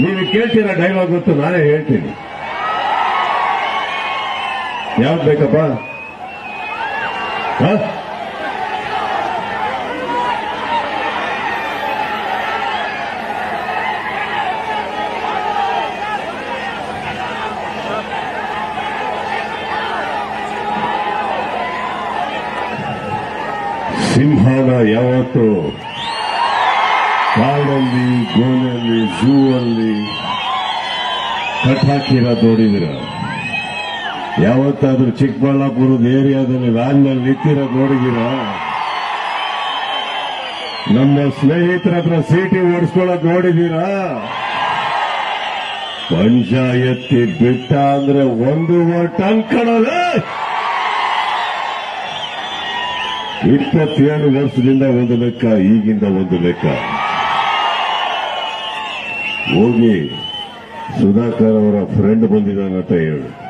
ನೀವು ಕೇಳ್ತೀರಾ ಡೈಲಾಗ್ ಗೊತ್ತು ನಾನೇ ಹೇಳ್ತೀನಿ ಯಾವ್ದು ಬೇಕಪ್ಪ ಹ? ಸಿಂಹನ ಯಾವತ್ತು ಕಾಡಲ್ಲಿ ಗೋನಲ್ಲಿ ಝೂ ಅಲ್ಲಿ ಕಟ್ ಹಾಕಿರೋ ನೋಡಿದಿರ ಯಾವತ್ತಾದ್ರೂ ಚಿಕ್ಕಬಳ್ಳಾಪುರದ ಏರಿಯಾದಲ್ಲಿ ವ್ಯಾನ್ನಲ್ಲಿ ನಿಂತಿರೋ ನೋಡಿದಿರ ನಮ್ಮ ಸ್ನೇಹಿತರ ಹತ್ರ ಸೀಟಿ ಓಡಿಸ್ಕೊಳ್ಳೋದು ನೋಡಿದೀರಾ ಪಂಚಾಯತಿ ಬಿಟ್ಟ ಅಂದ್ರೆ ಒಂದೂವರೆ ಟನ್ ಕಣಲ್ಲ ಇಪ್ಪತ್ತೇಳು ವರ್ಷದಿಂದ ಒಂದು ಲೆಕ್ಕ ಈಗಿಂದ ಒಂದು ಲೆಕ್ಕ ಹೋಗಿ ಸುಧಾಕರ್ ಅವರ ಫ್ರೆಂಡ್ ಬಂದಿದ್ದಾನಂತ ಹೇಳು